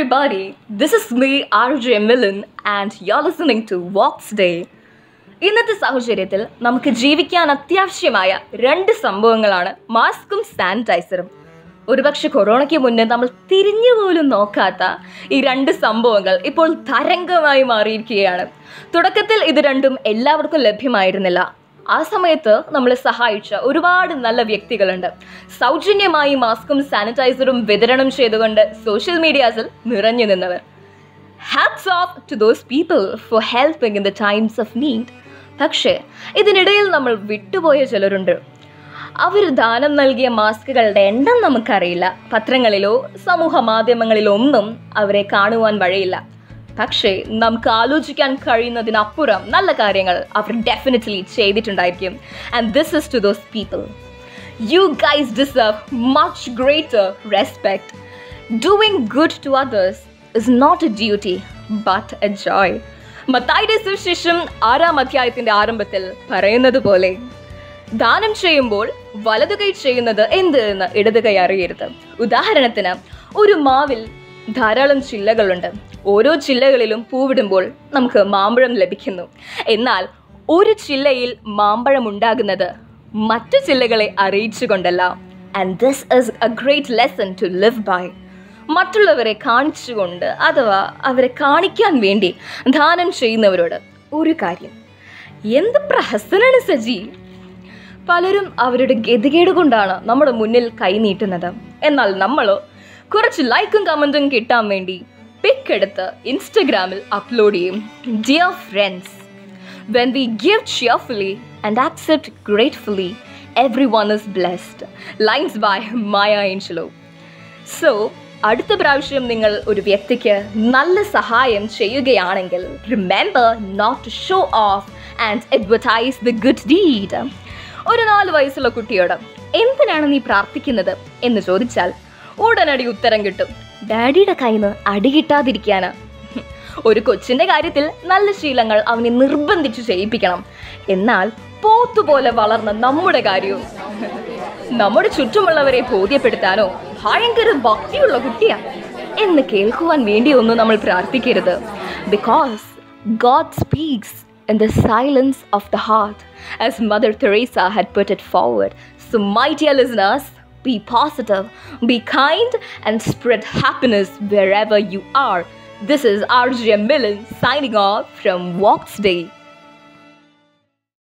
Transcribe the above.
everybody. This is me, RJ Millen, and you're listening to Walks Day. ഇന്നത്തെ സാഹചര്യത്തിൽ നമുക്ക് ജീവിക്കാൻ അത്യാവശ്യമായ രണ്ട് സംഭവങ്ങളാണ് മാസ്കും സാനിറ്റൈസറും ഒരുപക്ഷെ കൊറോണയ്ക്ക് മുന്നേ നമ്മൾ തിരിഞ്ഞു പോലും നോക്കാത്ത ഈ രണ്ട് സംഭവങ്ങൾ ഇപ്പോൾ തരംഗമായി മാറിയിരിക്കുകയാണ് തുടക്കത്തിൽ ഇത് രണ്ടും എല്ലാവർക്കും ലഭ്യമായിരുന്നില്ല ആ സമയത്ത് നമ്മളെ സഹായിച്ച ഒരുപാട് നല്ല വ്യക്തികളുണ്ട് സൗജന്യമായി മാസ്കും സാനിറ്റൈസറും വിതരണം ചെയ്തുകൊണ്ട് സോഷ്യൽ മീഡിയാസിൽ നിറഞ്ഞു നിന്നവർ hats off to those people for helping in the times of need പക്ഷേ ഇതിനിടയിൽ നമ്മൾ വിട്ടുപോയ ചിലരുണ്ട് അവർ ദാനം നൽകിയ മാസ്കുകളുടെ എണ്ണം നമുക്കറിയില്ല പത്രങ്ങളിലോ സമൂഹ മാധ്യമങ്ങളിലോ ഒന്നും അവരെ കാണുവാൻ വഴിയില്ല പക്ഷേ നമുക്ക് ആലോചിക്കാൻ കഴിയുന്നതിനപ്പുറം നല്ല കാര്യങ്ങൾ അവർ ഡെഫിനറ്റ്ലി ചെയ്തിട്ടുണ്ടായിരിക്കും and this is to those people you guys deserve much greater respect doing good to others is not a duty but a joy മത്തായിയുടെ സുവിശേഷം ആറാം അധ്യായത്തിന്റെ ആരംഭത്തിൽ പറയുന്നത് പോലെ ദാനം ചെയ്യുമ്പോൾ വലതു കൈ ചെയ്യുന്നത് എന്ത് എന്ന് ഇടത് കൈ അറിയരുത് ഉദാഹരണത്തിന് ഒരു മാവിൽ ധാരാളം ചില്ലകളുണ്ട് ഓരോ ചില്ലകളിലും പൂവിടുമ്പോൾ നമുക്ക് മാമ്പഴം ലഭിക്കുന്നു എന്നാൽ ഒരു ചില്ലയിൽ മാമ്പഴം ഉണ്ടാകുന്നത് മറ്റു ചില്ലകളെ അറിയിച്ചുകൊണ്ടല്ല and this is a great lesson to live by മറ്റുള്ളവരെ കാണിച്ചുകൊണ്ട് അഥവാ അവരെ കാണിക്കാൻ വേണ്ടി ദാനം ചെയ്യുന്നവരോട് ഒരു കാര്യം എന്ത് പ്രഹസനാണ് സജി പലരും അവരുടെ ഗതികേട് കൊണ്ടാണ് നമ്മുടെ മുന്നിൽ കൈ നീട്ടുന്നത് എന്നാൽ നമ്മൾ കുറച്ച് ലൈക്കും കമൻറ്റും കിട്ടാൻ വേണ്ടി പിക്ക് എടുത്ത് ഇൻസ്റ്റഗ്രാമിൽ അപ്ലോഡ് ചെയ്യും dear friends when we give cheerfully and accept gratefully every one is blessed lines by Maya Angelou so അടുത്ത പ്രാവശ്യം നിങ്ങൾ ഒരു വ്യക്തിക്ക് നല്ല സഹായം ചെയ്യുകയാണെങ്കിൽ remember not to show off and advertise the good deed ഒരു നാല് വയസ്സുള്ള കുട്ടിയോട് എന്തിനാണ് നീ പ്രാർത്ഥിക്കുന്നത് എന്ന് ചോദിച്ചാൽ ഉടനടി ഉത്തരം കിട്ടും ഡാഡിയുടെ കയ്യിൽ നിന്ന് അടി കിട്ടാതിരിക്കാന് ഒരു കൊച്ചിന്റെ കാര്യത്തിൽ നല്ല ശീലങ്ങൾ അവനെ നിർബന്ധിച്ച് ചെയ്യിപ്പിക്കണം എന്നാൽ പോത്തുപോലെ വളർന്ന നമ്മുടെ കാര്യവും നമ്മുടെ ചുറ്റുമുള്ളവരെ ബോധ്യപ്പെടുത്താനോ ഭയങ്കര ഭക്തിയുള്ള കുട്ടിയാ എന്ന് കേൾക്കുവാൻ വേണ്ടിയൊന്നും നമ്മൾ പ്രാർത്ഥിക്കരുത് because God speaks in the silence of the heart, as Mother Teresa had put it forward. So, my dear listeners, be positive, be kind, and spread happiness wherever you are. This is RJ Millen signing off from Walks Day.